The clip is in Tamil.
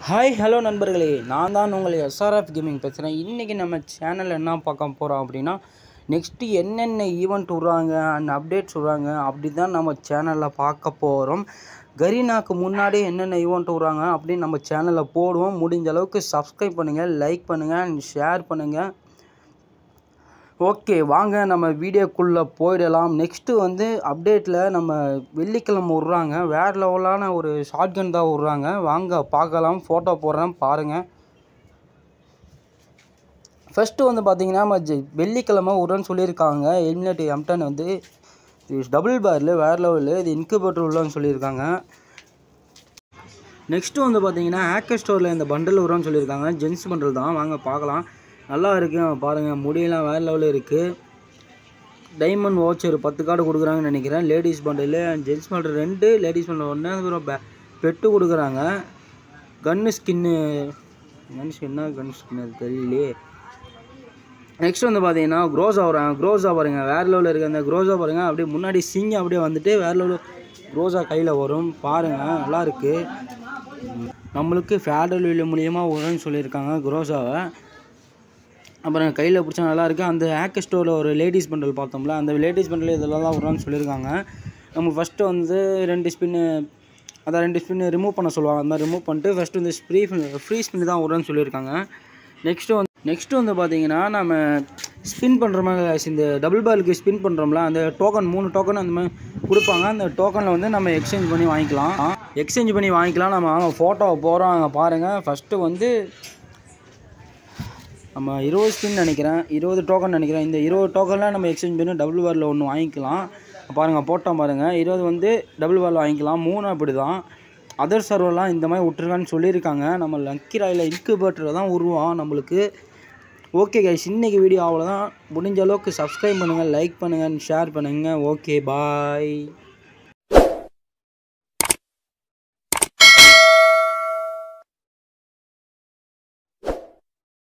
ஹாய் ஹலோ நண்பர்களே நான் தான் உங்கள் எஸ்ஆர்எஃப் கேமிங் பேசுகிறேன் இன்றைக்கி நம்ம சேனலில் என்ன பார்க்க போகிறோம் அப்படின்னா நெக்ஸ்ட்டு என்னென்ன ஈவெண்ட் விட்றாங்க அண்ட் அப்டேட்ஸ் விட்றாங்க அப்படி தான் நம்ம சேனலில் பார்க்க போகிறோம் கரீனாக்கு முன்னாடி என்னென்ன ஈவெண்ட் விட்றாங்க அப்படின்னு நம்ம சேனலில் போடுவோம் முடிஞ்ச அளவுக்கு சப்ஸ்கிரைப் பண்ணுங்கள் லைக் பண்ணுங்கள் அண்ட் ஷேர் பண்ணுங்கள் ஓகே வாங்க நம்ம வீடியோக்குள்ளே போயிடலாம் நெக்ஸ்ட்டு வந்து அப்டேட்டில் நம்ம வெள்ளிக்கிழமை விட்றாங்க வேறு லெவலான ஒரு ஷாட்கன் தான் விட்றாங்க வாங்க பார்க்கலாம் ஃபோட்டோ போடுறேன் பாருங்கள் ஃபஸ்ட்டு வந்து பார்த்தீங்கன்னா நம்ம ஜெ- வெள்ளிக்கிழமை விட்றேன்னு சொல்லியிருக்காங்க எலிமினேட் எம்டன் வந்து டபுள் பேரில் வேறு லெவலில் இது இன்குபேட்டர் உள்ளன்னு சொல்லியிருக்காங்க நெக்ஸ்ட்டு வந்து பார்த்தீங்கன்னா ஹேக்கர் ஸ்டோரில் இந்த பண்டல் வரும்னு சொல்லியிருக்காங்க ஜென்ஸ் பண்டல் தான் வாங்க பார்க்கலாம் நல்லா இருக்கு பாருங்கள் முடியெல்லாம் வேறு லெவலில் இருக்குது டைமண்ட் வாட்ச் ஒரு பத்து கார்டு கொடுக்குறாங்கன்னு நினைக்கிறேன் ladies bundle and gents bundle ரெண்டு லேடிஸ் பண்டில் ஒன்று அப்புறம் பெ பெட்டு கொடுக்குறாங்க கன்னு ஸ்கின்னு கன் ஸ்கின்னா கன் ஸ்கின் அது தெரியலையே நெக்ஸ்ட் வந்து பார்த்தீங்கன்னா க்ரோஸா வராங்க க்ரோஸா பாருங்க வேறு லெவலில் இருக்க அந்த க்ரோஸா பாருங்க அப்படியே முன்னாடி சிங்கம் அப்படியே வந்துட்டு வேறு லெவலில் க்ரோஸா கையில் வரும் பாருங்க நல்லா இருக்கு நம்மளுக்கு ஃபேடல் வீல் மூலியமாக வரும்னு சொல்லியிருக்காங்க க்ரோஸாவை அப்புறம் கையில் பிடிச்சா நல்லா இருக்கு அந்த ஹேக்கர் ஸ்டோரில் ஒரு லேடிஸ் பண்டல் பார்த்தோம்ல அந்த லேடிஸ் பண்டல் இதெல்லாம் தான் வரும்னு சொல்லியிருக்காங்க நம்ம ஃபஸ்ட்டு வந்து ரெண்டு ஸ்பின்னு அதான் ரெண்டு ஸ்பின்னு ரிமூவ் பண்ண சொல்லுவாங்க அந்த மாதிரி ரிமூவ் பண்ணிட்டு ஃபஸ்ட்டு வந்து ஸ்ப்ரீ ஃப்ரீ ஸ்பின் தான் வரும்னு சொல்லியிருக்காங்க நெக்ஸ்ட்டு வந்து நெக்ஸ்ட்டு வந்து பார்த்தீங்கன்னா நம்ம ஸ்பின் பண்ணுற மாதிரி இந்த டபுள் பாலுக்கு ஸ்பின் பண்ணுறோம்ல அந்த டோக்கன் மூணு டோக்கன் அந்த மாதிரி கொடுப்பாங்க அந்த டோக்கனில் வந்து நம்ம எக்ஸ்சேஞ்ச் பண்ணி வாங்கிக்கலாம் எக்ஸ்சேஞ்ச் பண்ணி வாங்கிக்கலாம் நம்ம வாங்க ஃபோட்டோவை போகிறோம் அங்கே பாருங்கள் ஃபஸ்ட்டு வந்து நம்ம இருபது ஸ்பின் நினைக்கிறேன் இருபது டோக்கன் நினைக்கிறேன் இந்த இருபது டோக்கனில் நம்ம எக்ஸ்சேஞ்ச் பண்ணி டபுள் வாரில் ஒன்று வாங்கிக்கலாம் பாருங்கள் போட்டோம் பாருங்கள் இருபது வந்து டபுள் வாரில் வாங்கிக்கலாம் மூணு அப்படி தான் அதர் சர்வர்லாம் இந்த மாதிரி விட்ருக்கான்னு சொல்லியிருக்காங்க நம்ம லக்கி ராயில் இன்குபேட்டர் தான் உருவாம் நம்மளுக்கு ஓகே கைஸ் இன்னைக்கு வீடியோ அவ்வளோதான் முடிஞ்ச அளவுக்கு சப்ஸ்கிரைப் பண்ணுங்கள் லைக் பண்ணுங்கள் ஷேர் பண்ணுங்கள் ஓகே பாய்